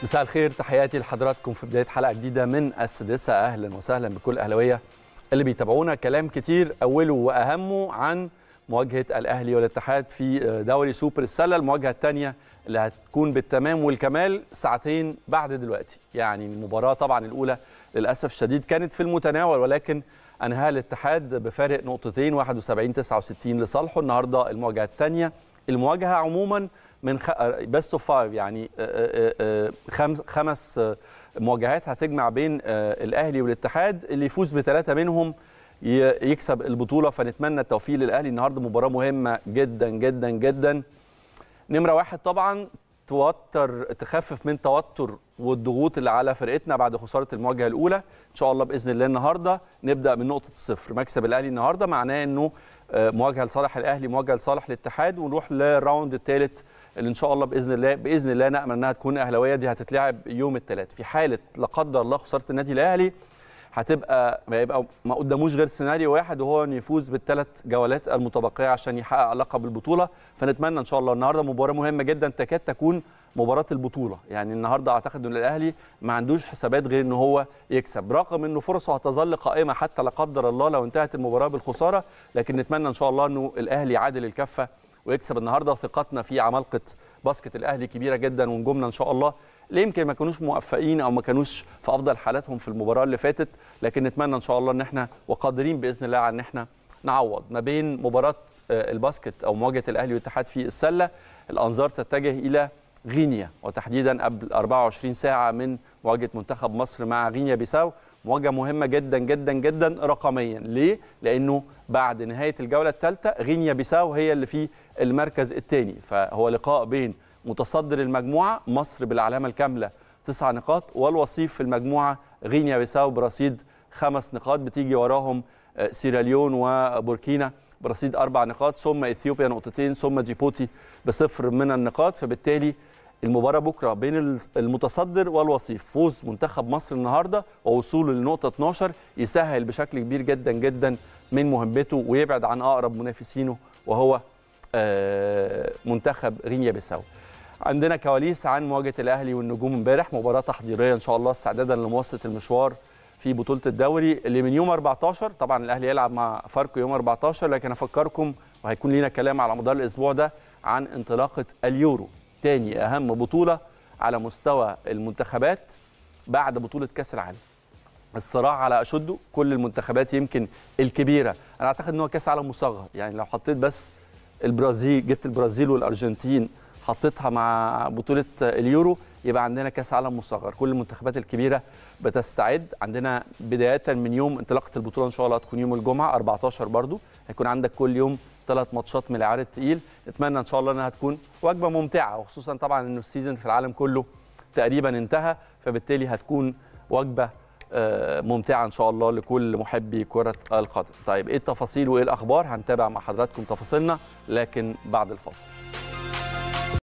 مساء الخير تحياتي لحضراتكم في بدايه حلقه جديده من السادسه اهلا وسهلا بكل اهلاويه اللي بيتابعونا كلام كتير اوله واهمه عن مواجهه الاهلي والاتحاد في دوري سوبر السله المواجهه الثانيه اللي هتكون بالتمام والكمال ساعتين بعد دلوقتي يعني المباراه طبعا الاولى للاسف الشديد كانت في المتناول ولكن انهاها الاتحاد بفارق نقطتين 71 69 لصالحه النهارده المواجهه الثانيه المواجهه عموما من بيست اوف فايف يعني خمس خمس مواجهات هتجمع بين الاهلي والاتحاد اللي يفوز بثلاثه منهم يكسب البطوله فنتمنى التوفيق للاهلي النهارده مباراه مهمه جدا جدا جدا نمره واحد طبعا توتر تخفف من توتر والضغوط اللي على فرقتنا بعد خساره المواجهه الاولى ان شاء الله باذن الله النهارده نبدا من نقطه الصفر مكسب الاهلي النهارده معناه انه مواجهه لصالح الاهلي مواجهه لصالح الاتحاد ونروح للراوند الثالث اللي ان شاء الله باذن الله باذن الله نامل انها تكون اهلاويه دي هتتلعب يوم الثلاث في حاله لا قدر الله خساره النادي الاهلي هتبقى ما يبقى ما قداموش غير سيناريو واحد وهو انه يفوز بالثلاث جولات المتبقيه عشان يحقق لقب البطوله فنتمنى ان شاء الله النهارده مباراه مهمه جدا تكاد تكون مباراه البطوله يعني النهارده اعتقد ان الاهلي ما عندوش حسابات غير ان هو يكسب رغم انه فرصه هتظل قائمه حتى لا قدر الله لو انتهت المباراه بالخساره لكن نتمنى ان شاء الله انه الاهلي يعادل الكفه ويكسب النهارده ثقتنا في عمالقه باسكت الاهلي كبيره جدا ونجومنا ان شاء الله اللي يمكن ما كانوش موفقين او ما كانوش في افضل حالاتهم في المباراه اللي فاتت لكن نتمنى ان شاء الله ان احنا وقادرين باذن الله على ان احنا نعوض ما بين مباراه الباسكت او مواجهه الاهلي والاتحاد في السله الانظار تتجه الى غينيا وتحديدا قبل 24 ساعه من مواجهه منتخب مصر مع غينيا بيساو مواجهه مهمه جدا جدا جدا رقميا ليه لانه بعد نهايه الجوله الثالثه غينيا بيساو هي اللي في المركز الثاني فهو لقاء بين متصدر المجموعه مصر بالعلامه الكامله تسع نقاط والوصيف في المجموعه غينيا بيساو برصيد خمس نقاط بتيجي وراهم سيراليون وبوركينا برصيد اربع نقاط ثم اثيوبيا نقطتين ثم جيبوتي بصفر من النقاط فبالتالي المباراه بكره بين المتصدر والوصيف فوز منتخب مصر النهارده ووصوله لنقطه 12 يسهل بشكل كبير جدا جدا من مهمته ويبعد عن اقرب منافسينه وهو منتخب غينيا بيساو عندنا كواليس عن مواجهه الاهلي والنجوم امبارح مباراه تحضيريه ان شاء الله استعدادا لمواصله المشوار في بطوله الدوري اللي من يوم 14 طبعا الاهلي يلعب مع فاركو يوم 14 لكن افكركم وهيكون لينا كلام على مدار الاسبوع ده عن انطلاقه اليورو تاني اهم بطوله على مستوى المنتخبات بعد بطوله كاس العالم الصراع على اشده كل المنتخبات يمكن الكبيره انا اعتقد ان هو كاس عالم مصغر يعني لو حطيت بس البرازيل جبت البرازيل والارجنتين حطيتها مع بطوله اليورو يبقى عندنا كاس عالم مصغر كل المنتخبات الكبيره بتستعد عندنا بدايه من يوم انطلاقه البطوله ان شاء الله هتكون يوم الجمعه 14 برضو هيكون عندك كل يوم ثلاث ماتشات من العيار الثقيل نتمنى ان شاء الله انها تكون وجبه ممتعه وخصوصا طبعا انه السيزون في العالم كله تقريبا انتهى فبالتالي هتكون وجبه ممتعه ان شاء الله لكل محبي كره القدم طيب ايه التفاصيل وايه الاخبار هنتابع مع حضراتكم تفاصيلنا لكن بعد الفاصل